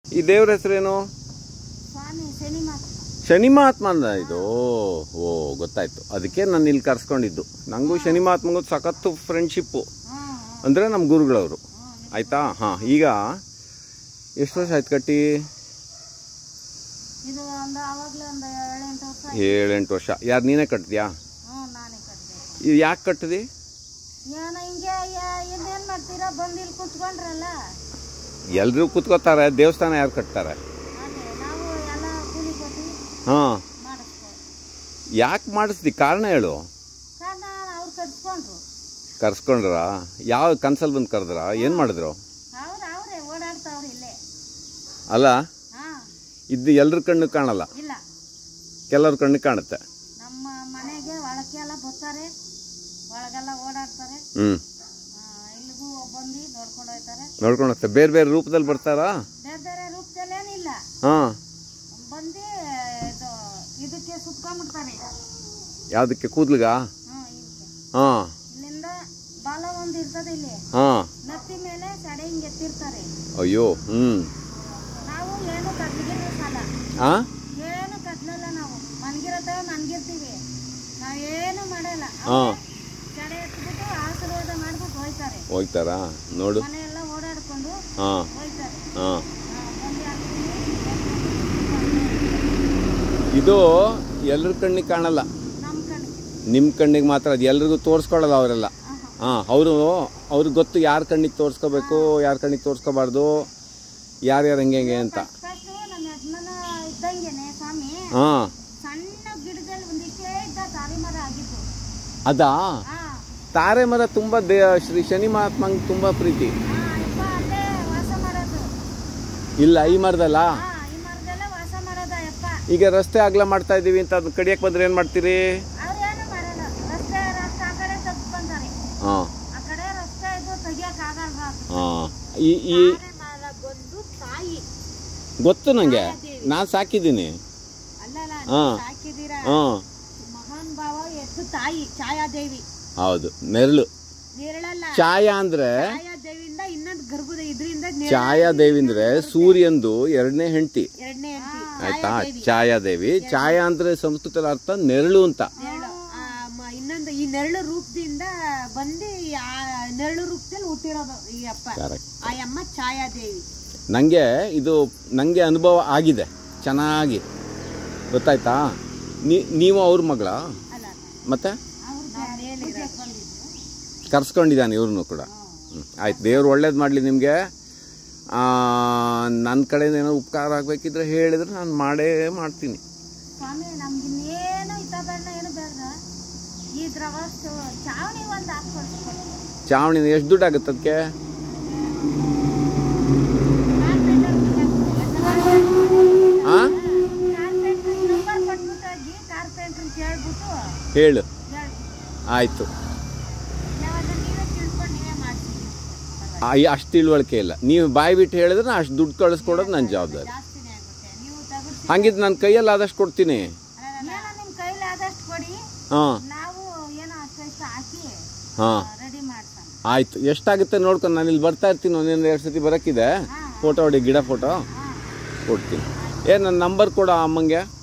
ಈ ದೇವ್ರ ಹೆಸರೇನು ಸ್ವಾಮಿ ಶನಿ ಮಾತ್ರ ಶನಿ ಮಹಾತ್ಮಂದ ಇದು ಓ ಗೊತ್ತಾಯ್ತು ಅದಕ್ಕೆ ನಾನು ಇಲ್ಲಿ ಕರ್ಸ್ಕೊಂಡಿದ್ದು ನಂಗೂ ಶನಿ ಮಹಾತ್ಮಂಗೂ ಸಖತ್ತು ಫ್ರೆಂಡ್ಶಿಪ್ಪು ಹಾಂ ಅಂದರೆ ನಮ್ಮ ಗುರುಗಳವರು ಆಯ್ತಾ ಹಾಂ ಈಗ ಎಷ್ಟು ವರ್ಷ ಆಯ್ತು ಕಟ್ಟಿ ಇದು ಒಂದು ಆವಾಗಲೇ ಒಂದು ಏಳೆಂಟು ವರ್ಷ ಏಳೆಂಟು ವರ್ಷ ಯಾರು ನೀನೇ ಕಟ್ತೀಯಾ ಹ್ಞೂ ನಾನೇ ಕಟ್ಟಿದೆ ಇದು ಯಾಕೆ ಕಟ್ಟಿದಿ ಏನೋ ಹಿಂಗೆ ಇನ್ನೇನು ಮಾಡ್ತೀರಾ ಬಂದು ಇಲ್ಲಿ ಕುತ್ಕೊಂಡ್ರಲ್ಲ ಎಲ್ಲರೂ ಕೂತ್ಕೋತಾರೆ ದೇವಸ್ಥಾನ ಯಾರು ಕಟ್ತಾರೆ ಅದೇ ನಾವು ಎಲ್ಲ ಕೂಲಿ ಕೊಟ್ಟು ಹಾಂ ಮಾಡಿಸ್ಕೊ ಯಾಕೆ ಮಾಡಿಸ್ದಿ ಕಾರಣ ಹೇಳು ಕಾರಣ ಅವ್ರು ಕಟ್ಸ್ಕೊಂಡ್ರು ಕರ್ಸ್ಕೊಂಡ್ರ ಯಾವ ಕನ್ಸಲ್ಲಿ ಬಂದು ಕರೆದ್ರ ಏನು ಮಾಡಿದ್ರು ಅವ್ರು ಅವರೇ ಓಡಾಡ್ತಾವ್ರು ಇಲ್ಲೇ ಅಲ್ಲ ಹಾಂ ಇದು ಎಲ್ರ ಕಣ್ಣು ಕಾಣಲ್ಲ ಇಲ್ಲ ಕೆಲವ್ರ ಕಣ್ಣು ಕಾಣುತ್ತೆ ನಮ್ಮ ಮನೆಗೆ ಒಳಕ್ಕೆ ಎಲ್ಲ ಬರ್ತಾರೆ ಒಳಗೆಲ್ಲ ಓಡಾಡ್ತಾರೆ ಹ್ಞೂ ಆ, ಇಲ್ಲಿಗೂ ಬಂದು ನೋಡ್ಕೊಂಡು ಹೋಗ್ತಾರೆ ನೋಡ್ಕೊಂಡು ಹೋಗ್ತಾರೆ ಬೇರೆ ಬೇರೆ ರೂಪದಲ್ಲಿ ಬರ್ತಾರಾ ಬೇರೆ ಬೇರೆ ರೂಪದಲ್ಲೇನಿಲ್ಲ ಹಾಂ ಬಂದು ಇದು ಇದಕ್ಕೆ ಸುತ್ಕೊಂಡ್ಬಿಡ್ತಾರೆ ಯಾವುದಕ್ಕೆ ಕೂದ್ಲಿಗ ಹ್ಮ್ ಇದಕ್ಕೆ ಹಾಂ ಇಲ್ಲಿಂದ ಬಾಲ ಒಂದು ಇರ್ತದೆ ಇಲ್ಲಿ ಹಾಂ ನತ್ತಿ ಮೇಲೆ ಸಡೆ ಹಿಂಗೆ ಎತ್ತಿರ್ತಾರೆ ಅಯ್ಯೋ ಹ್ಞೂ ನಾವು ಏನು ಕಟ್ಲಿಗೆ ಸಾಲ ಹಾಂ ಏನು ಕಟ್ಲಲ್ಲ ನಾವು ಮನ್ಗಿರತ್ತವ ಮನ್ಗಿರ್ತೀವಿ ನಾವೇನು ಮಾಡಲ್ಲ ಹಾಂ ಸಡೆ ಎತ್ಬಿಟ್ಟು ಆಶೀರ್ವಾದ ಮಾಡ್ಬಿಟ್ಟು ಹೋಯ್ತಾರೆ ಹೋಗ್ತಾರಾ ನೋಡು ಮನೆ ಎಲ್ಲ ಓಡಾಡ್ಕೊಂಡು ಹಾಂ ಹೋಯ್ತಾರೆ ಹಾಂ ಆ, ಬಂದು ಅಲ್ಲಿ ಇದು ಎಲ್ರ ಕಣ್ಣಿಗೆ ಕಾಣಲ್ಲ ನಮ್ಮ ಕಣ್ಣಿಗೆ ನಿಮ್ಮ ಕಣ್ಣಿಗೆ ಮಾತ್ರ ಅದು ಎಲ್ರಿಗೂ ತೋರಿಸ್ಕೊಳ್ಳಲ್ಲ ಅವರೆಲ್ಲ ಹಾಂ ಅವರು ಅವ್ರಿಗೆ ಗೊತ್ತು ಯಾರ ಕಣ್ಣಿಗೆ ತೋರಿಸ್ಕೋಬೇಕು ಯಾರ ಕಣ್ಣಿಗೆ ತೋರಿಸ್ಕೋಬಾರ್ದು ಯಾರ್ಯಾರು ಹೆಂಗೆ ಹೆಂಗೆ ಅಂತ ಫಸ್ಟ್ ನಮ್ಮ ಯಜಮಾನ ಇದ್ದಂಗೆನೆ ಸ್ವಾಮಿ ಹಾಂ ಸಣ್ಣ ಗಿಡದಲ್ಲಿ ಒಂದಿಷ್ಟೇ ಇದ್ದ ತಾರಿ ಮರ ಆಗಿತ್ತು ಅದಾ ಹಾ ತಾರೆ ಮರ ತುಂಬ ದೇ ಶ್ರೀ ಶನಿ ಮಹಾತ್ಮಂಗೆ ತುಂಬ ಪ್ರೀತಿ ಹಾ ಅಪ್ಪ ಅಲ್ಲೇ ವಾಸ ಮಾಡೋದು ಇಲ್ಲ ಈ ಮರದಲ್ಲ ಹಾ ಈ ಮರದಲ್ಲೇ ವಾಸ ಮಾಡೋದ ಅಪ್ಪ ಈಗ ರಸ್ತೆ ಅಗಲ ಮಾಡ್ತಾ ಇದ್ದೀವಿ ಅಂತ ಅದನ್ನ ಕಡಿಯಕ್ಕೆ ಬಂದ್ರೆ ಏನು ಮಾಡ್ತೀರಿ ಅವ್ರೇನು ಮಾಡಲ್ಲ ರಸ್ತೆ ರಸ್ತೆ ಆ ಕಡೆ ತಪ್ಕೊಂತಾರೆ ಹಾಂ ಆ ಕಡೆ ರಸ್ತೆ ಇದು ತೆಗಿಯಕ್ ಆಗಲ್ಲ ಅದು ಹಾಂ ಈ ಈ ಮರ ಬಂದು ತಾಯಿ ಗೊತ್ತು ನನಗೆ ನಾನು ಸಾಕಿದ್ದೀನಿ ಅಲ್ಲಲ್ಲ ಹಾ. ಸಾಕಿದೀರಾ ಹಾಂ ಮಹಾನ್ ಭಾವ ಎತ್ತು ತಾಯಿ ಛಾಯಾದೇವಿ ಹೌದು ನೆರಳು ನೇರಳಲ್ಲ ಛಾಯಾ ಅಂದ್ರೆ ಛಾಯಾದೇವಿಯಿಂದ ಇನ್ನೊಂದು ಗರ್ಭದ ಇದ್ರಿಂದ ಛಾಯಾದೇವಿ ಅಂದ್ರೆ ಸೂರ್ಯಂದು ಎರಡನೇ ಹೆಂಡತಿ ಎರಡನೇ ಹೆಂಡತಿ ಆಯ್ತಾ ಛಾಯಾದೇವಿ ಛಾಯಾ ಅಂದ್ರೆ ಸಂಸ್ಕೃತದ ಅರ್ಥ ನೆರಳು ಅಂತ ನೆರಳು ಆ, ಮ- ಇನ್ನೊಂದು ಈ ನೆರಳು ರೂಪದಿಂದ ಬಂದು ಈ ಆ ನೆರಳು ರೂಪದಲ್ಲಿ ಹುಟ್ಟಿರೋದು ಈ ಅಪ್ಪ ಕರೆಕ್ಟ್ ಆ ಅಮ್ಮ ಛಾಯಾದೇವಿ ನನಗೆ ಇದು ನನಗೆ ಅನುಭವ ಆಗಿದೆ ಚೆನ್ನಾಗಿ ಗೊತ್ತಾಯ್ತಾ ನೀ ನೀವು ಅವ್ರ ಮಗಳ ಅಲ್ಲ ಮತ್ತೆ ಅವ್ರು ಕರ್ಸ್ಕೊಂಡಿದ್ದಾನೆ ಇವ್ರನ್ನೂ ಕೂಡ ಹ್ಮ್. ಆಯ್ತು ದೇವ್ರು ಒಳ್ಳೇದು ಮಾಡಲಿ ನಿಮಗೆ ನನ್ನ ಕಡೆಯಿಂದ ಏನೋ ಉಪಕಾರ ಆಗಬೇಕಿದ್ರೆ ಹೇಳಿದ್ರೆ ನಾನು ಮಾಡೇ ಮಾಡ್ತೀನಿ ಸ್ವಾಮಿ ನಮ್ಗೆ ಇನ್ನೇನು ಇತ್ತ ಬೇಡ ಏನು ಬೇಡ ಈ ದ್ರವಸ್ತು ಚಾವಣಿ ಒಂದು ಹಾಕ್ಕೊಡ್ಸ್ಕೊಡಿ ಚಾವಣಿ ಎಷ್ಟು ದುಡ್ಡು ಆಗುತ್ತೆ ಅದಕ್ಕೆ ಹಾಂ ಕಾರ್ಪೆಂಟ್ರ್ ನಂಬರ್ ಕೊಟ್ಬಿಟ್ಟಾಗಿ ಕಾರ್ಪೆಂಟ್ರ್ ಕೇಳ್ಬಿಟ್ಟು ಹೇಳು ಹೇಳ್ಬಿಟ್ಟು ಆಯಿತು ಯಾವಾಗ ನೀವೇ ತಿಳ್ಕೊಂಡು ನೀವೇ ಮಾಡ್ತೀವಿ ಅಷ್ಟು ತಿಳುವಳಿಕೆ ಇಲ್ಲ ನೀವು ಬಾಯಿ ಬಿಟ್ಟು ಹೇಳಿದ್ರೆ ನಾನು ಅಷ್ಟು ದುಡ್ಡು ಕಳಿಸ್ಕೊಡೋದು ನನ್ನ ಜವಾಬ್ದಾರಿ ಜಾಸ್ತಿನೇ ಆಗುತ್ತೆ ನೀವು ತಗೊಳ್ತೀವಿ ಹಂಗಿದ್ದು ನನ್ನ ಕೈಯಲ್ಲಿ ಆದಷ್ಟು ಕೊಡ್ತೀನಿ ಏನೋ ನಿಮ್ಮ ಕೈಲಿ ಆದಷ್ಟು ಕೊಡಿ ಹಾಂ ನಾವು ಏನೋ ಅಷ್ಟು ಹಾಕಿ ಹಾಂ ರೆಡಿ ಮಾಡ್ತಾನೆ ಆಯ್ತು ಎಷ್ಟಾಗುತ್ತೆ ನೋಡ್ಕೊಂಡು ನಾನು ಇಲ್ಲಿ ಬರ್ತಾ ಇರ್ತೀನಿ ಒಂದೊಂದು ಎರಡು ಸತಿ ಬರೋಕ್ಕಿದೆ ಫೋಟೋ ಹೊಡಿ ಗಿಡ ಫೋಟೋ ಕೊಡ್ತೀನಿ ಏ ನನ್ನ ನಂಬರ್ ಕೊಡ ಅಮ್ಮಂಗೆ